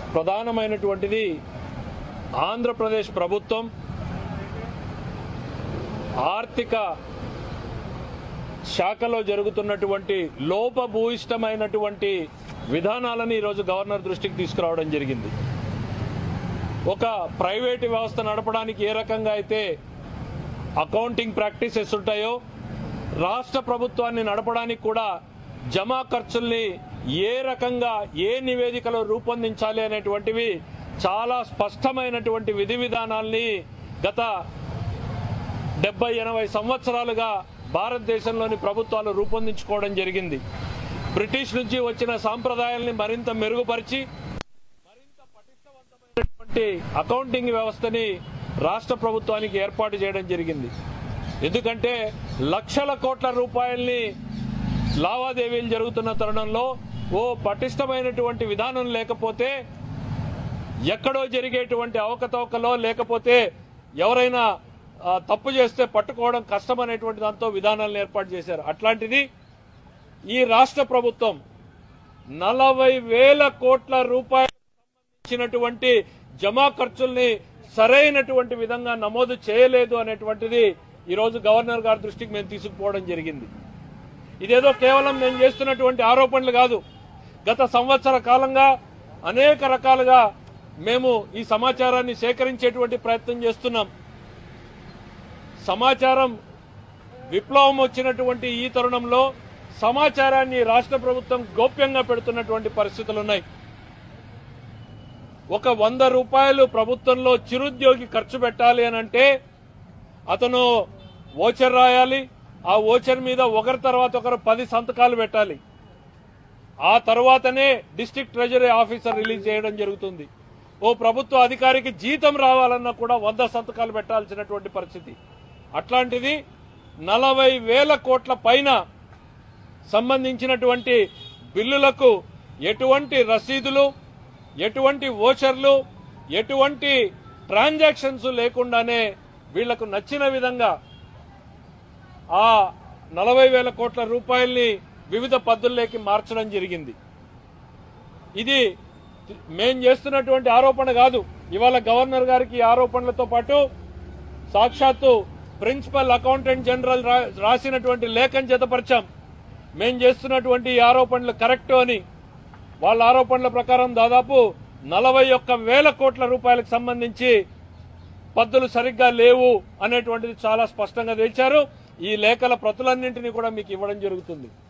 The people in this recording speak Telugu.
ప్రధానమైనటువంటిది ఆంధ్రప్రదేశ్ ప్రభుత్వం ఆర్థిక శాఖలో జరుగుతున్నటువంటి లోపభూయిష్టమైనటువంటి విధానాలను ఈరోజు గవర్నర్ దృష్టికి తీసుకురావడం జరిగింది ఒక ప్రైవేటు వ్యవస్థ నడపడానికి ఏ రకంగా అయితే అకౌంటింగ్ ప్రాక్టీసెస్ ఉంటాయో రాష్ట్ర ప్రభుత్వాన్ని నడపడానికి కూడా జమా ఖర్చుల్ని ఏ రకంగా ఏ నివేదికలో రూపొందించాలి అనేటువంటివి చాలా స్పష్టమైనటువంటి విధి విధానాల్ని గత డెబ్బై ఎనభై సంవత్సరాలుగా భారతదేశంలోని ప్రభుత్వాలు రూపొందించుకోవడం జరిగింది బ్రిటిష్ నుంచి వచ్చిన సాంప్రదాయాల్ని మరింత మెరుగుపరిచి మరింత పటిష్టవంతమైనటువంటి అకౌంటింగ్ వ్యవస్థని రాష్ట్ర ప్రభుత్వానికి ఏర్పాటు చేయడం జరిగింది ఎందుకంటే లక్షల కోట్ల రూపాయల్ని లావాదేవీలు జరుగుతున్న తరుణంలో ఓ పటిష్టమైనటువంటి విధానం లేకపోతే ఎక్కడో జరిగేటువంటి అవకతవకలో లేకపోతే ఎవరైనా ఆ, తప్పు చేస్తే పట్టుకోవడం కష్టం అనేటువంటి దాంతో విధానాలను ఏర్పాటు చేశారు అట్లాంటిది ఈ రాష్ట్ర ప్రభుత్వం నలభై వేల కోట్ల రూపాయలు సంబంధించినటువంటి జమా ఖర్చుల్ని సరైనటువంటి విధంగా నమోదు చేయలేదు అనేటువంటిది ఈరోజు గవర్నర్ గారి దృష్టికి మేము తీసుకుపోవడం జరిగింది ఇదేదో కేవలం మేము చేస్తున్నటువంటి ఆరోపణలు కాదు గత సంవత్సర కాలంగా అనేక రకాలుగా మేము ఈ సమాచారాన్ని సేకరించేటువంటి ప్రయత్నం చేస్తున్నాం సమాచారం విప్లవం వచ్చినటువంటి ఈ తరుణంలో సమాచారాన్ని రాష్ట్ర ప్రభుత్వం గోప్యంగా పెడుతున్నటువంటి పరిస్థితులు ఉన్నాయి ఒక వంద రూపాయలు ప్రభుత్వంలో చిరుద్యోగి ఖర్చు పెట్టాలి అని అంటే అతను ఓచర్ రాయాలి ఆ ఓచర్ మీద ఒకరి తర్వాత ఒకరు పది సంతకాలు పెట్టాలి ఆ తర్వాతనే డిస్ట్రిక్ట్ ట్రెజరీ ఆఫీసర్ రిలీజ్ చేయడం జరుగుతుంది ఓ ప్రభుత్వ అధికారికి జీతం రావాలన్నా కూడా వంద సంతకాలు పెట్టాల్సినటువంటి పరిస్థితి అట్లాంటిది నలభై వేల కోట్ల పైన సంబంధించినటువంటి బిల్లులకు ఎటువంటి రసీదులు ఎటువంటి ఓచర్లు ఎటువంటి ట్రాన్సాక్షన్స్ లేకుండానే వీళ్లకు నచ్చిన విధంగా ఆ నలభై వేల కోట్ల రూపాయల్ని వివిధ పద్ధతుల్లోకి మార్చడం జరిగింది ఇది మేం చేస్తున్నటువంటి ఆరోపణ కాదు ఇవాళ గవర్నర్ గారికి ఈ ఆరోపణలతో పాటు సాక్షాత్తు ప్రిన్సిపల్ అకౌంటెంట్ జనరల్ రా- రాసినటువంటి లేఖను జతపరిచాం మేం చేస్తున్నటువంటి ఈ ఆరోపణలు కరెక్ట్ అని వాళ్ళ ఆరోపణల ప్రకారం దాదాపు నలభై ఒక్క వేల కోట్ల రూపాయలకు సంబంధించి పద్దులు సరిగ్గా లేవు అనేటువంటిది చాలా స్పష్టంగా తేల్చారు ఈ లేఖల ప్రతులన్నింటినీ కూడా మీకు ఇవ్వడం జరుగుతుంది